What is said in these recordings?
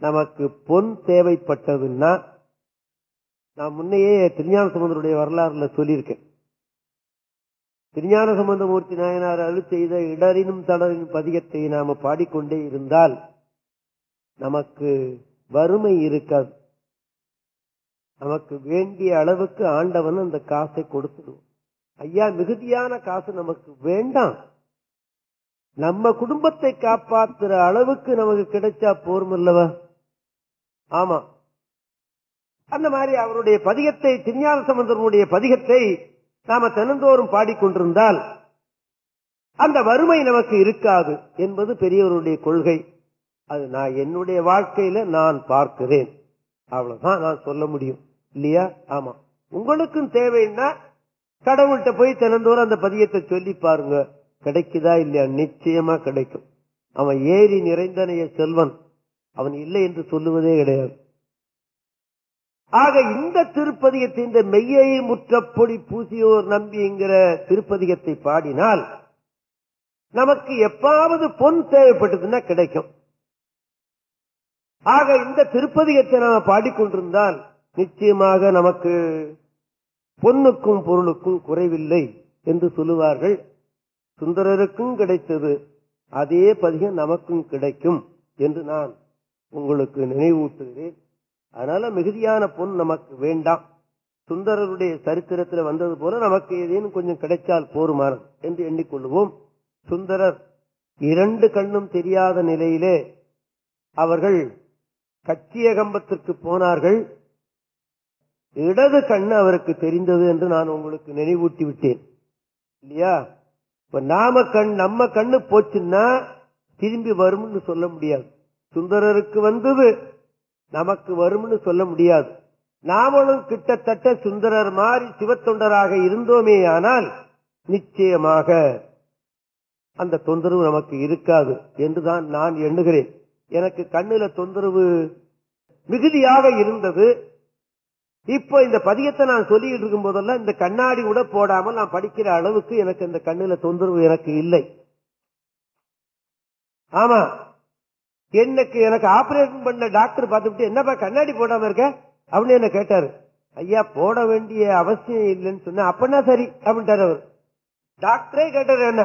நமக்கு பொன் தேவைப்பட்டதுன்னா நான் முன்னையே திருஞான சம்பந்தருடைய வரலாறுல சொல்லியிருக்கேன் திருஞான சம்பந்தமூர்த்தி நாயனார் அருள் செய்த இடரினும் தளரினும் பதிகத்தை நாம பாடிக்கொண்டே இருந்தால் நமக்கு வறுமை இருக்காது நமக்கு வேண்டிய அளவுக்கு ஆண்டவன் அந்த காசை கொடுத்துடுவோம் ஐயா மிகுதியான காசு நமக்கு வேண்டாம் நம்ம குடும்பத்தை காப்பாத்துற அளவுக்கு நமக்கு கிடைச்சா போரும் அல்லவா ஆமா அந்த மாதிரி அவருடைய பதிகத்தை திருஞான சம்பந்தனுடைய பதிகத்தை நாம தினந்தோறும் பாடிக்கொண்டிருந்தால் அந்த வறுமை நமக்கு இருக்காது என்பது பெரியவருடைய கொள்கை அது நான் என்னுடைய வாழ்க்கையில நான் பார்க்கிறேன் அவ்வளவுதான் நான் சொல்ல முடியும் இல்லையா ஆமா உங்களுக்கும் தேவைன்னா கடவுள்கிட்ட போய் தினந்தோறும் அந்த பதியத்தை சொல்லி பாருங்க கிடைக்குதா இல்லையா நிச்சயமா கிடைக்கும் அவன் ஏறி நிறைந்தனைய செல்வன் அவன் இல்லை என்று சொல்லுவதே கிடையாது ஆக இந்த திருப்பதிகத்தை இந்த மெய்யை முற்றப்பொடி பூசியோர் நம்பிங்கிற திருப்பதிகத்தை பாடினால் நமக்கு எப்பாவது பொன் தேவைப்பட்டதுன்னா கிடைக்கும் ஆக இந்த திருப்பதிகத்தை நாம பாடிக்கொண்டிருந்தால் நிச்சயமாக நமக்கு பொன்னுக்கும் பொருளுக்கும் குறைவில்லை என்று சொல்லுவார்கள் சுந்தரருக்கும் கிடைத்தது அதே பதிகம் நமக்கும் கிடைக்கும் என்று நான் உங்களுக்கு நினைவூட்டுகிறேன் அதனால மிகுதியான பொன் நமக்கு வேண்டாம் சுந்தரருடைய சரித்திரத்தில் வந்தது போல நமக்கு ஏதேனும் கொஞ்சம் கிடைச்சால் போருமானது என்று எண்ணிக்கொள்வோம் சுந்தரர் இரண்டு கண்ணும் தெரியாத நிலையிலே அவர்கள் கச்சியகம்பத்திற்கு போனார்கள் இடது கண்ணு அவருக்கு தெரிந்தது என்று நான் உங்களுக்கு நினைவூட்டி விட்டேன் இல்லையா இப்ப நாம கண் நம்ம கண்ணு போச்சுன்னா திரும்பி வரும்னு சொல்ல முடியாது சுந்தரருக்கு வந்தது நமக்கு வரும்னு சொல்ல முடியாது நாமளும் கிட்டத்தட்ட சுந்தரர் மாதிரி சிவத்தொண்டராக இருந்தோமே ஆனால் நிச்சயமாக அந்த தொந்தரவு நமக்கு இருக்காது என்றுதான் நான் எண்ணுகிறேன் எனக்கு கண்ணுல தொந்தரவு மிகுதியாக இருந்தது இப்போ இந்த பதியத்தை நான் சொல்லிட்டு இருக்கும் போதெல்லாம் இந்த கண்ணாடி கூட போடாமல் நான் படிக்கிற அளவுக்கு எனக்கு இந்த கண்ணுல தொந்தரவு எனக்கு இல்லை ஆமா எனக்கு எனக்கு ஆபரேஷன் பண்ண டாக்டர் பார்த்துட்டு என்னப்பா கண்ணாடி போடாம இருக்க அப்படின்னு என்ன கேட்டாரு ஐயா போட வேண்டிய அவசியம் இல்லைன்னு சொன்ன அப்பனா சரி அப்படின்ட்டாரு அவர் டாக்டரே கேட்டாரு என்ன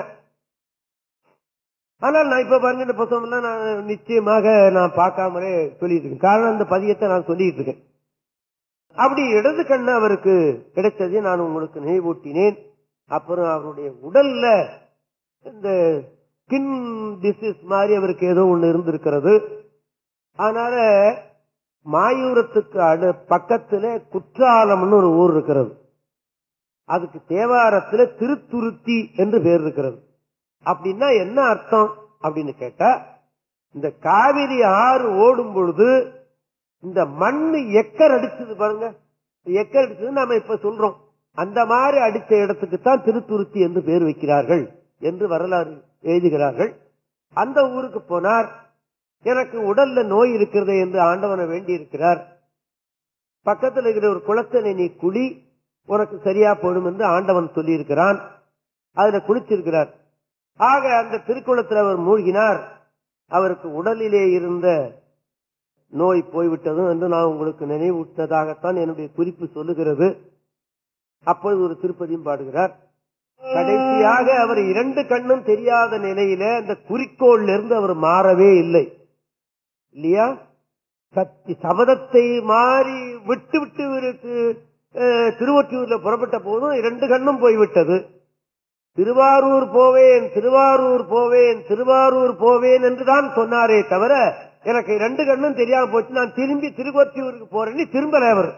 ஆனால் நான் இப்ப பாருங்க இந்த புத்தகம் நான் நிச்சயமாக நான் பார்க்காமலே சொல்லிட்டு இருக்கேன் காரணம் இந்த பதியத்தை நான் சொல்லிட்டு இருக்கேன் அப்படி இடது கண்ணு அவருக்கு கிடைச்சதை நான் உங்களுக்கு நினைவூட்டினேன் அப்புறம் அவருடைய உடல்ல இந்த ஸ்கின் டிசீஸ் மாதிரி அவருக்கு ஏதோ ஒண்ணு இருந்திருக்கிறது அதனால மாயூரத்துக்கு அடு பக்கத்துல குற்றாலம்னு ஒரு ஊர் இருக்கிறது அதுக்கு தேவாரத்துல திருத்துருத்தி என்று பேர் இருக்கிறது அப்படின்னா என்ன அர்த்தம் அப்படின்னு கேட்டா இந்த காவிரி ஆறு ஓடும் பொழுது இந்த மண்ணு எக்கர் அடிச்சது பாருங்க எக்கர் அடிச்சது நாம இப்ப சொல்றோம் அந்த மாதிரி அடிச்ச இடத்துக்கு தான் திருத்துருத்தி என்று பேர் வைக்கிறார்கள் என்று வரலாறு எழுதுகிறார்கள் அந்த ஊருக்கு போனார் எனக்கு உடல்ல நோய் இருக்கிறது என்று ஆண்டவனை வேண்டி இருக்கிறார் பக்கத்தில் இருக்கிற ஒரு குளத்தினை நீ குழி உனக்கு சரியா போடும் என்று ஆண்டவன் சொல்லி இருக்கிறான் அதுல குளிச்சிருக்கிறார் ஆக அந்த திருக்குளத்தில் அவர் மூழ்கினார் அவருக்கு உடலிலே இருந்த நோய் போய்விட்டதும் என்று நான் உங்களுக்கு நினைவூட்டதாகத்தான் என்னுடைய குறிப்பு சொல்லுகிறது அப்பொழுது ஒரு திருப்பதியும் பாடுகிறார் கடைசியாக அவர் இரண்டு கண்ணும் தெரியாத நிலையில அந்த குறிக்கோள்ல இருந்து அவர் மாறவே இல்லை இல்லையா சக்தி சபதத்தை மாறி விட்டு விட்டு இவருக்கு அஹ், திருவொற்றியூர்ல புறப்பட்ட போதும் இரண்டு கண்ணும் போய்விட்டது திருவாரூர் போவேன் திருவாரூர் போவேன் திருவாரூர் போவேன் என்றுதான் சொன்னாரே தவிர எனக்கு ரெண்டு கண்ணும் தெரியாம போச்சு நான் திரும்பி திருவொற்றியூருக்கு போறேன்னு திரும்பல அவர்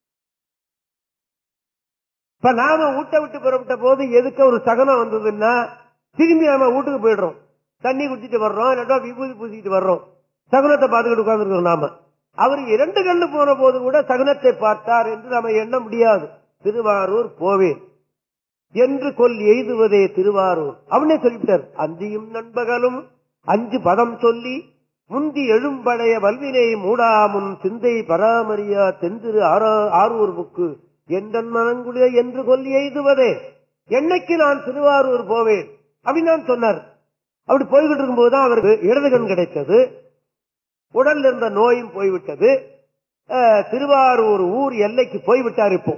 இப்ப நாம வீட்டை விட்டு புறப்பட்ட போது எதுக்கு ஒரு சகனம் வந்ததுன்னா திரும்பி நாம வீட்டுக்கு போயிடுறோம் தண்ணி குடிச்சிட்டு வர்றோம் இல்லாட்டா விபூதி பூசிக்கிட்டு வர்றோம் சகுனத்தை பார்த்துக்கிட்டு உட்கார்ந்துருக்கோம் நாம அவர் இரண்டு கண்ணு போன போது கூட சகுனத்தை பார்த்தார் என்று நாம எண்ண முடியாது திருவாரூர் போவேன் என்று கொல் எய்துவதே திருவாரூர் அவனே சொல்லிவிட்டார் அந்தியும் நண்பகலும் அஞ்சு பதம் சொல்லி முந்தி எழும்படைய வல்வினை மூடாமுன் சிந்தை பராமரியா தென்திரு ஆரா- ஆரூர் புக்கு எந்தன் மனங்குளிய என்று கொல் எய்துவதே என்னைக்கு நான் திருவாரூர் போவேன் அப்படின்னு நான் சொன்னார் அப்படி போய்கிட்டு இருக்கும்போதுதான் அவருக்கு இடது கண் கிடைத்தது உடல்ல இருந்த நோயும் போய்விட்டது அஹ், திருவாரூர் ஊர் எல்லைக்கு போய்விட்டார் இப்போ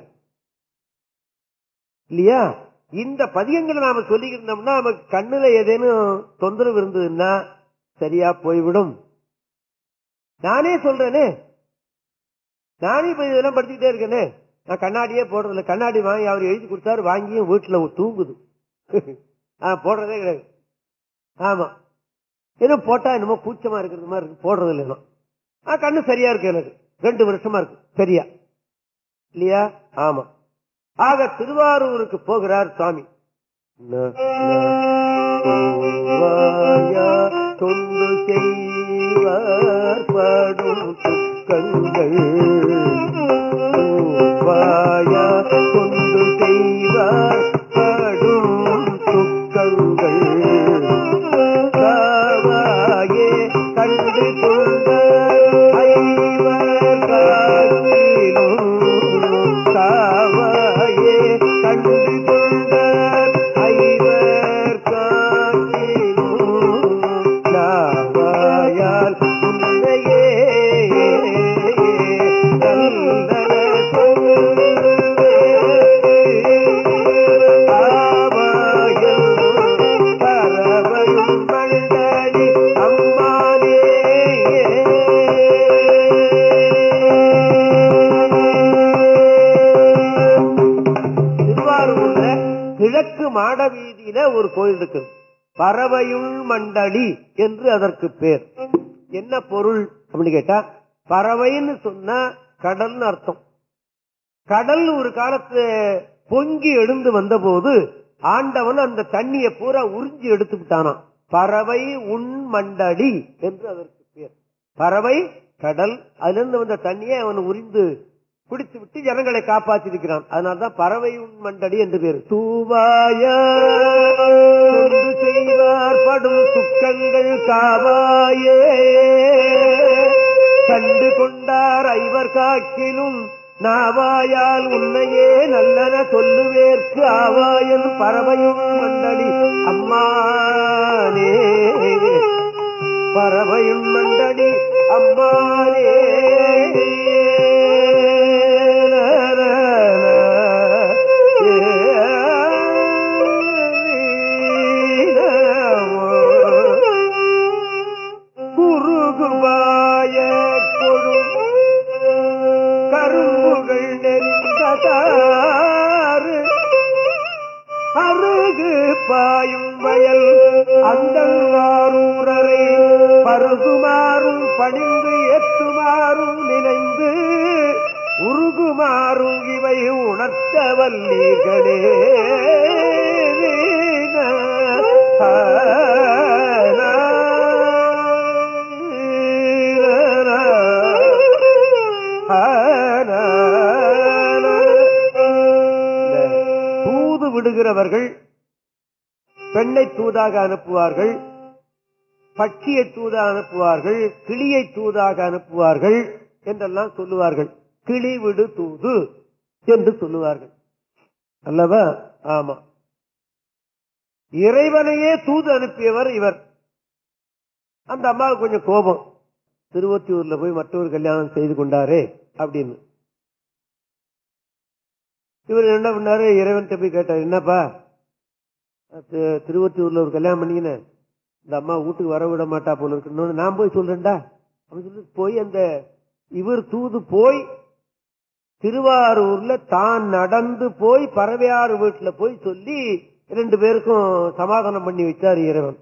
இல்லையா இந்த பதியங்களை நாம சொல்லிக்கிட்டோம்னா நமக்கு கண்ணுல ஏதேனும் தொந்தரவு இருந்ததுன்னா சரியா போய்விடும் நானே சொல்றேனே நானே இப்ப இதெல்லாம் படிச்சுக்கிட்டே இருக்கேனே நான் கண்ணாடியே போடுறதில்ல கண்ணாடி வாங்கி அவர் எழுதி கொடுத்தாரு வாங்கியும் வீட்டுல தூங்குது ஆ, போடுறதே கிடையாது ஆமா ஏதோ போட்டா என்னமோ கூச்சமா இருக்கிறது மாதிரி இருக்கு போடுறது இல்லைன்னா ஆ, கண்ணு சரியா இருக்கு எனக்கு ரெண்டு வருஷமா இருக்கு சரியா இல்லையா ஆமா ஆக திருவாரூருக்கு போகிறார் சுவாமி ந- ந- பூவாயா தொண்டு செய்வார் படும் துக்கங்கள் பூவாயா தொண்டு செய்வார் படும் துக்கங்கள் காவாயே கண்டு கொண்ட ஐவர் காசிலும் காவாயே கண்டு கொண்ட ஐவர் காசிலும் நாவாயால் உன்னையே நல்லன ஆவாயும் பரவையும் மண்டலி அம்மானே திருவாரூர்ல கிழக்கு மாட வீதியில ஒரு கோயில் இருக்கு பறவையுள் மண்டலி என்று அதற்கு பேர் என்ன பொருள் அப்படின்னு கேட்டா பறவைன்னு சொன்னா கடல்னு அர்த்தம் கடல் ஒரு காலத்து பொங்கி எழுந்து வந்தபோது ஆண்டவன் அந்த தண்ணியை பூரா உறிஞ்சி எடுத்து விட்டானாம் பறவை உன் மண்டடி என்று அதற்கு பேர் பறவை கடல் அதுல இருந்து வந்த தண்ணியை அவன் உறிந்து குடித்து விட்டு ஜனங்களை காப்பாற்றி இருக்கிறான் அதனால்தான் பறவை உன் மண்டடி என்று பேர் தூவாய தொண்டு செய்வார் படும் துக்கங்கள் காவாயே கண்டு கொண்டார் ஐவர் காக்கிலும் நாவாயால் உன்னையே நல்லன சொல்லுவேற்கு ஆவாயன் பறவையும் மண்டலி அம்மானே பறவையும் மண்டலி அம்மானே குறுகுபாய கொழும் கரும்புகள் நெறிந்ததாறு அருகு பாயும் வயல் அந்தங்காரூரரை பருகுமாறும் பணிந்து எத்துமாறும் நினைந்து உருகுமாறும் இவை உணர்த்த வல்லீர்களே தூது விடுகிறவர்கள் பெண்ணை தூதாக அனுப்புவார்கள் பட்சியை தூதாக அனுப்புவார்கள் கிளியை தூதாக அனுப்புவார்கள் என்றெல்லாம் சொல்லுவார்கள் கிளி விடு தூது என்று சொல்லுவார்கள் அல்லவா ஆமா இறைவனையே தூது அனுப்பியவர் இவர் அந்த அம்மாவுக்கு கொஞ்சம் கோபம் திருவொத்தியூர்ல போய் மற்றொரு கல்யாணம் செய்து கொண்டாரே அப்படின்னு இவர் என்ன பண்ணாரு இறைவன் போய் கேட்டார் என்னப்பா தி- திருவொற்றியூர்ல ஒரு கல்யாணம் பண்ணிக்கினேன் இந்த அம்மா வீட்டுக்கு வர விட மாட்டா போல இருக்குன்னு நான் போய் சொல்றேன்டா அப்படின்னு சொல்லி போய் அந்த இவர் தூது போய் திருவாரூர்ல தான் நடந்து போய் பறவையாறு வீட்டுல போய் சொல்லி ரெண்டு பேருக்கும் சமாதானம் பண்ணி வச்சார் இறைவன்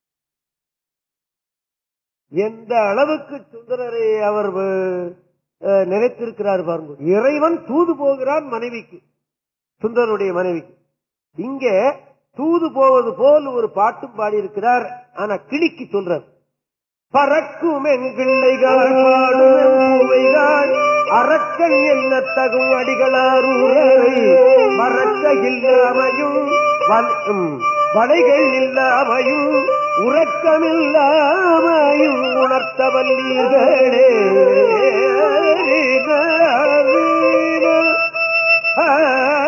எந்த அளவுக்கு சுந்தரரை அவர் அஹ், நினைத்திருக்கிறார் பாருங்க இறைவன் தூது போகிறான் மனைவிக்கு சுந்தரனுடைய மனைவிக்கு இங்கே தூது போவது போல் ஒரு பாட்டும் பாடியிருக்கிறார் ஆனா கிளிக்கு சொல்றார் பறக்கும் எங்கிள்ளைகள் பாடும் பூவைகள் அரக்கன் என்ன தகும் அடிகளாரூரை மறக்க இல்லாமையும் வல்- ம், வலைகள் இல்லாமையும் உறக்கமில்லாமையும் உணர்த்த வல்லீர்களே ஆ